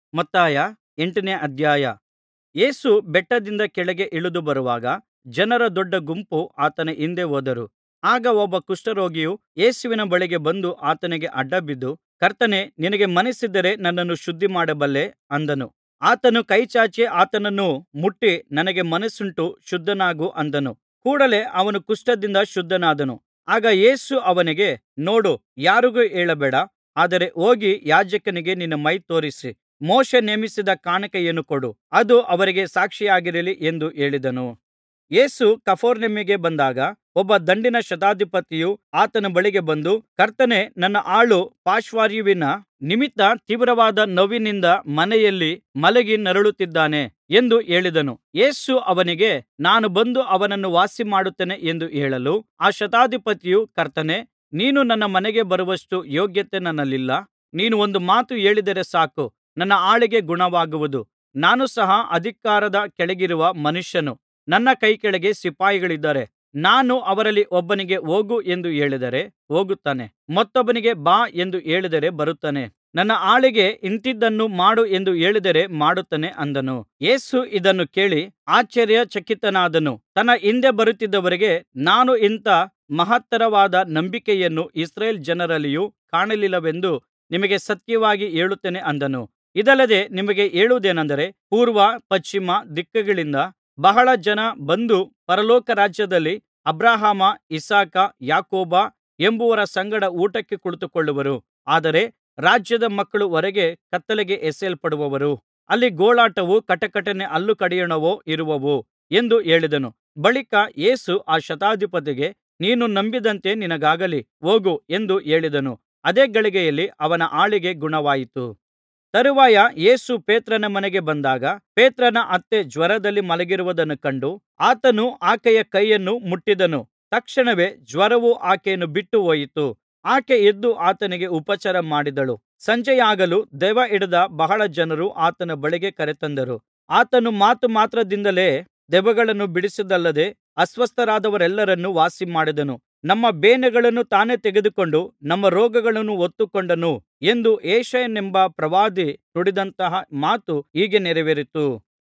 ಮತ್ತಾಯ ಎಂಟನೇ ಅಧ್ಯಾಯ ಯೇಸು ಬೆಟ್ಟದಿಂದ ಕೆಳಗೆ ಇಳಿದು ಬರುವಾಗ ಜನರ ದೊಡ್ಡ ಗುಂಪು ಆತನ ಹಿಂದೆ ಹೋದರು ಆಗ ಒಬ್ಬ ಕುಷ್ಠರೋಗಿಯು ಯೇಸುವಿನ ಬಳಿಗೆ ಬಂದು ಆತನಿಗೆ ಅಡ್ಡಬಿದ್ದು ಕರ್ತನೇ ನಿನಗೆ ಮನಸ್ಸಿದ್ದರೆ ನನ್ನನ್ನು ಶುದ್ಧಿಮಾಡಬಲ್ಲೆ ಅಂದನು ಆತನು ಕೈಚಾಚಿ ಆತನನ್ನು ಮುಟ್ಟಿ ನನಗೆ ಮನಸ್ಸುಂಟು ಶುದ್ಧನಾಗು ಅಂದನು ಕೂಡಲೇ ಅವನು ಕುಷ್ಠದಿಂದ ಶುದ್ಧನಾದನು ಆಗ ಯೇಸು ಅವನಿಗೆ ನೋಡು ಯಾರಿಗೂ ಹೇಳಬೇಡ ಆದರೆ ಹೋಗಿ ಯಾಜಕನಿಗೆ ನಿನ್ನ ಮೈ ತೋರಿಸಿ ಮೋಶೆ ನೇಮಿಸಿದ ಕಾಣಿಕೆಯನ್ನು ಕೊಡು ಅದು ಅವರಿಗೆ ಸಾಕ್ಷಿಯಾಗಿರಲಿ ಎಂದು ಹೇಳಿದನು ಯೇಸು ಕಪೆರ್ನೌಮಿಗೆ ಬಂದಾಗ ಒಬ್ಬ ದಂಡಿನ ಶತಾಧಿಪತಿಯು ಆತನ ಬಳಿಗೆ ಬಂದು ಕರ್ತನೇ ನನ್ನ ಆಳು ಪಾರ್ಶ್ವವಾಯುವಿನ ನಿಮಿತ್ತ ತೀವ್ರವಾದ ನೋವಿನಿಂದ ಮನೆಯಲ್ಲಿ ಮಲಗಿ ನರಳುತ್ತಿದ್ದಾನೆ ಎಂದು ಹೇಳಿದನು ಯೇಸು ಅವನಿಗೆ ನಾನು ಬಂದು ಅವನನ್ನು ವಾಸಿಮಾಡುತ್ತೇನೆ ಎಂದು ಹೇಳಲು ಆ ಶತಾಧಿಪತಿಯು ಕರ್ತನೇ ನೀನು ನನ್ನ ಮನೆಗೆ ಬರುವಷ್ಟು ಯೋಗ್ಯತೆ ನನ್ನಲ್ಲಿಲ್ಲ ನೀನು ಒಂದು ಮಾತು ಹೇಳಿದರೆ ಸಾಕು ನನ್ನ ಆಳಿಗೆ ಗುಣವಾಗುವುದು ನಾನು ಸಹ ಅಧಿಕಾರದ ಕೆಳಗಿರುವ ಮನುಷ್ಯನು ನನ್ನ ಕೈಕೆಳಗೆ ಸಿಪಾಯಿಗಳಿದ್ದಾರೆ ನಾನು ಅವರಲ್ಲಿ ಒಬ್ಬನಿಗೆ ಹೋಗು ಎಂದು ಹೇಳಿದರೆ ಹೋಗುತ್ತಾನೆ ಮತ್ತೊಬ್ಬನಿಗೆ ಬಾ ಎಂದು ಹೇಳಿದರೆ ಬರುತ್ತಾನೆ ನನ್ನ ಆಳಿಗೆ ಇಂಥಿಂಥದ್ದನ್ನು ಮಾಡು ಎಂದು ಹೇಳಿದರೆ ಮಾಡುತ್ತಾನೆ ಅಂದನು ಯೇಸು ಇದನ್ನು ಕೇಳಿ ಆಶ್ಚರ್ಯಚಕಿತನಾದನು ತನ್ನ ಹಿಂದೆ ಬರುತ್ತಿದ್ದವರಿಗೆ ನಾನು ಇಂಥ ಮಹತ್ತರವಾದ ನಂಬಿಕೆಯನ್ನು ಇಸ್ರಾಯೇಲ್ ಜನರಲ್ಲಿಯೂ ಕಾಣಲಿಲ್ಲವೆಂದು ನಿಮಗೆ ಸತ್ಯವಾಗಿ ಹೇಳುತ್ತೇನೆ ಅಂದನು ಇದಲ್ಲದೆ ನಿಮಗೆ ಹೇಳುವುದೇನೆಂದರೆ ಪೂರ್ವ ಪಶ್ಚಿಮ ದಿಕ್ಕುಗಳಿಂದ ಬಹಳ ಜನ ಬಂದು ಪರಲೋಕ ರಾಜ್ಯದಲ್ಲಿ ಅಬ್ರಹಾಮ ಇಸಾಕ ಯಾಕೋಬ ಎಂಬುವರ ಸಂಗಡ ಊಟಕ್ಕೆ ಕುಳಿತುಕೊಳ್ಳುವರು ಆದರೆ ರಾಜ್ಯದ ಮಕ್ಕಳು ಹೊರಗೆ ಕತ್ತಲೆಗೆ ಎಸೆಯಲ್ಪಡುವರು ಅಲ್ಲಿ ಗೋಳಾಟವೂ ಕಟಕಟನೆ ಹಲ್ಲು ಕಡಿಯೋಣವೂ ಇರುವವು ಎಂದು ಹೇಳಿದನು ಬಳಿಕ ಯೇಸು ಆ ಶತಾಧಿಪತಿಗೆ ನೀನು ನಂಬಿದಂತೆ ನಿನಗಾಗಲಿ ಹೋಗು ಎಂದು ಹೇಳಿದನು ಅದೇ ಗಳಿಗೆಯಲ್ಲಿ ಅವನ ಆಳಿಗೆ ಗುಣವಾಯಿತು ತರುವಾಯ ಯೇಸು ಪೇತ್ರನ ಮನೆಗೆ ಬಂದಾಗ ಪೇತ್ರನ ಅತ್ತೆ ಜ್ವರದಲ್ಲಿ ಮಲಗಿರುವುದನ್ನು ಕಂಡು ಆತನು ಆಕೆಯ ಕೈಯನ್ನು ಮುಟ್ಟಿದನು ತಕ್ಷಣವೇ ಜ್ವರವು ಆಕೆಯನ್ನು ಬಿಟ್ಟು ಹೋಯಿತು ಆಕೆ ಎದ್ದು ಆತನಿಗೆ ಉಪಚಾರ ಮಾಡಿದಳು ಸಂಜೆಯಾಗಲು ದೆವ್ವ ಹಿಡಿದ ಬಹಳ ಜನರು ಆತನ ಬಳಿಗೆ ಕರೆತಂದರು ಆತನು ಮಾತು ಮಾತ್ರದಿಂದಲೇ ದೆವ್ವಗಳನ್ನು ಬಿಡಿಸಿದ್ದಲ್ಲದೆ ಅಸ್ವಸ್ಥರಾದವರೆಲ್ಲರನ್ನೂ ವಾಸಿಮಾಡಿದನು ನಮ್ಮ ಬೇನೆಗಳನ್ನು ತಾನೇ ತೆಗೆದುಕೊಂಡು ನಮ್ಮ ರೋಗಗಳನ್ನು ಹೊತ್ತುಕೊಂಡನು ಎಂದು ಯೆಶಾಯನೆಂಬ ಪ್ರವಾದಿ ನುಡಿದಂತಹ ಮಾತು ಹೀಗೆ ನೆರವೇರಿತು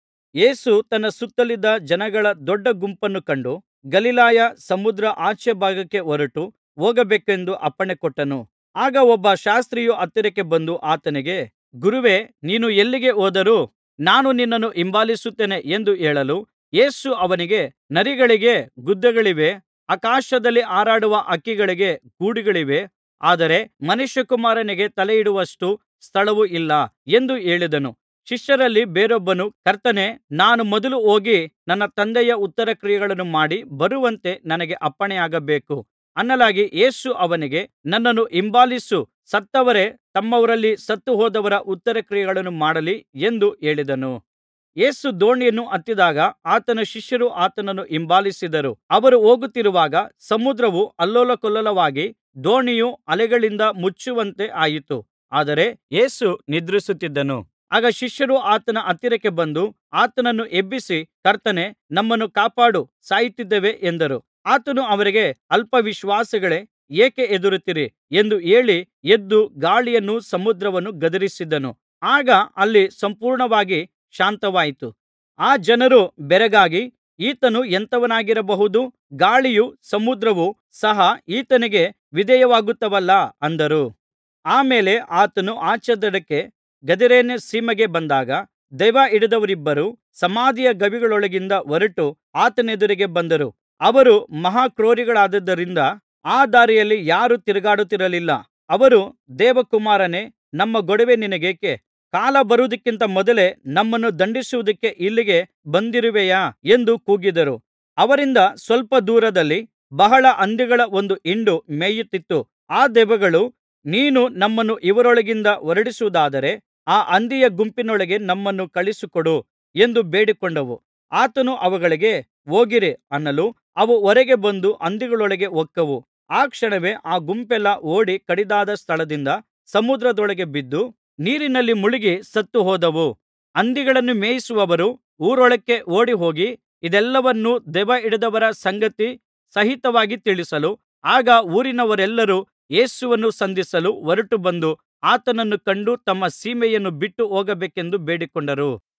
ಯೇಸು ತನ್ನ ಸುತ್ತಲಿದ್ದ ಜನಗಳ ದೊಡ್ಡ ಗುಂಪನ್ನು ಕಂಡು ಗಲಿಲಾಯ ಸಮುದ್ರ ಆಚೆ ಭಾಗಕ್ಕೆ ಹೊರಟು ಹೋಗಬೇಕೆಂದು ಅಪ್ಪಣೆಕೊಟ್ಟನು ಆಗ ಒಬ್ಬ ಶಾಸ್ತ್ರಿಯು ಹತ್ತಿರಕ್ಕೆ ಬಂದು ಆತನಿಗೆ ಗುರುವೇ ನೀನು ಎಲ್ಲಿಗೆ ಹೋದರೂ ನಾನು ನಿನ್ನನ್ನು ಹಿಂಬಾಲಿಸುತ್ತೇನೆ ಎಂದು ಹೇಳಲು ಯೇಸು ಅವನಿಗೆ ನರಿಗಳಿಗೆ ಗುದ್ದಲಿಗಳಿವೆ ಆಕಾಶದಲ್ಲಿ ಹಾರಾಡುವ ಹಕ್ಕಿಗಳಿಗೆ ಗೂಡುಗಳಿವೆ ಆದರೆ ಮನುಷ್ಯಕುಮಾರನಿಗೆ ತಲೆಯಿಡುವಷ್ಟು ಸ್ಥಳವು ಇಲ್ಲ ಎಂದು ಹೇಳಿದನು ಶಿಷ್ಯರಲ್ಲಿ ಬೇರೊಬ್ಬನು ಕರ್ತನೇ ನಾನು ಮೊದಲು ಹೋಗಿ ನನ್ನ ತಂದೆಯ ಉತ್ತರಕ್ರಿಯೆಗಳನ್ನು ಮಾಡಿ ಬರುವಂತೆ ನನಗೆ ಅಪ್ಪಣೆಯಾಗಬೇಕು ಅನ್ನಲಾಗಿ ಯೇಸು ಅವನಿಗೆ ನನ್ನನ್ನು ಹಿಂಬಾಲಿಸು ಸತ್ತವರೇ ತಮ್ಮವರಲ್ಲಿ ಸತ್ತುಹೋದವರ ಉತ್ತರಕ್ರಿಯೆಗಳನ್ನು ಮಾಡಲಿ ಎಂದು ಹೇಳಿದನು ಯೇಸು ದೋಣಿಯನ್ನು ಹತ್ತಿದಾಗ ಆತನ ಶಿಷ್ಯರು ಆತನನ್ನು ಹಿಂಬಾಲಿಸಿದರು ಅವರು ಹೋಗುತ್ತಿರುವಾಗ ಸಮುದ್ರವು ಅಲ್ಲೋಲಕಲ್ಲೋಲವಾಗಿ ದೋಣಿಯು ಅಲೆಗಳಿಂದ ಮುಚ್ಚುವಂತೆ ಆಯಿತು ಆದರೆ ಯೇಸು ನಿದ್ರಿಸುತ್ತಿದ್ದನು ಆಗ ಶಿಷ್ಯರು ಆತನ ಹತ್ತಿರಕ್ಕೆ ಬಂದು ಆತನನ್ನು ಎಬ್ಬಿಸಿ ಕರ್ತನೇ ನಮ್ಮನ್ನು ಕಾಪಾಡು ಸಾಯುತ್ತಿದ್ದೇವೆ ಎಂದರು ಆತನು ಅವರಿಗೆ ಅಲ್ಪವಿಶ್ವಾಸಿಗಳೇ ಏಕೆ ಹೆದರುತ್ತೀರಿ ಎಂದು ಹೇಳಿ ಎದ್ದು ಗಾಳಿಯನ್ನೂ ಸಮುದ್ರವನ್ನೂ ಗದರಿಸಿದನು ಆಗ ಅಲ್ಲಿ ಸಂಪೂರ್ಣವಾಗಿ ಶಾಂತವಾಯಿತು ಆ ಜನರು ಬೆರಗಾಗಿ ಈತನು ಎಂಥವನಾಗಿರಬಹುದು ಗಾಳಿಯೂ ಸಮುದ್ರವೂ ಸಹ ಈತನಿಗೆ ವಿಧೇಯವಾಗುತ್ತವಲ್ಲಾ ಅಂದರು ಆಮೇಲೆ ಆತನು ಆಚೆ ದಡಕ್ಕೆ ಗದರೇನ ಸೀಮೆಗೆ ಬಂದಾಗ ದೆವ್ವ ಹಿಡಿದವರಿಬ್ಬರು ಸಮಾಧಿಯ ಗವಿಗಳೊಳಗಿಂದ ಹೊರಟು ಆತನೆದುರಿಗೆ ಬಂದರು ಅವರು ಮಹಾಕ್ರೂರಿಗಳಾದ್ದರಿಂದ ಆ ದಾರಿಯಲ್ಲಿ ಯಾರೂ ತಿರುಗಾಡುತ್ತಿರಲಿಲ್ಲ ಅವರು ದೇವಕುಮಾರನೇ ನಮ್ಮ ಗೊಡವೆ ನಿನಗೇಕೆ ಕಾಲ ಬರುವುದಕ್ಕಿಂತ ಮೊದಲೇ ನಮ್ಮನ್ನು ದಂಡಿಸುವುದಕ್ಕೆ ಇಲ್ಲಿಗೆ ಬಂದಿರುವೆಯಾ ಎಂದು ಕೂಗಿದರು ಅವರಿಂದ ಸ್ವಲ್ಪ ದೂರದಲ್ಲಿ ಬಹಳ ಹಂದಿಗಳ ಒಂದು ಹಿಂಡು ಮೇಯುತ್ತಿತ್ತು ಆ ದೆವ್ವಗಳು ನೀನು ನಮ್ಮನ್ನು ಇವರೊಳಗಿಂದ ಹೊರಡಿಸುವುದಾದರೆ ಆ ಹಂದಿಯ ಗುಂಪಿನೊಳಗೆ ನಮ್ಮನ್ನು ಕಳುಹಿಸಿಕೊಡು ಎಂದು ಬೇಡಿಕೊಂಡವು ಆತನು ಅವುಗಳಿಗೆ ಹೋಗಿರಿ ಅನ್ನಲು ಅವು ಹೊರಗೆ ಬಂದು ಹಂದಿಗಳೊಳಗೆ ಹೊಕ್ಕವು ಆ ಕ್ಷಣವೇ ಆ ಗುಂಪೆಲ್ಲಾ ಓಡಿ ಕಡಿದಾದ ಸ್ಥಳದಿಂದ ಸಮುದ್ರದೊಳಗೆ ಬಿದ್ದು ನೀರಿನಲ್ಲಿ ಮುಳುಗಿ ಸತ್ತುಹೋದವು ಹಂದಿಗಳನ್ನು ಮೇಯಿಸುವವರು ಊರೊಳಕ್ಕೆ ಓಡಿಹೋಗಿ ಇದೆಲ್ಲವನ್ನೂ ದೆವ್ವ ಹಿಡಿದವರ ಸಂಗತಿ ಸಹಿತವಾಗಿ ತಿಳಿಸಲು ಆಗ ಊರಿನವರೆಲ್ಲರೂ ಯೇಸುವನ್ನು ಸಂಧಿಸಲು ಹೊರಟುಬಂದು ಆತನನ್ನು ಕಂಡು ತಮ್ಮ ಸೀಮೆಯನ್ನು ಬಿಟ್ಟು ಹೋಗಬೇಕೆಂದು ಬೇಡಿಕೊಂಡರು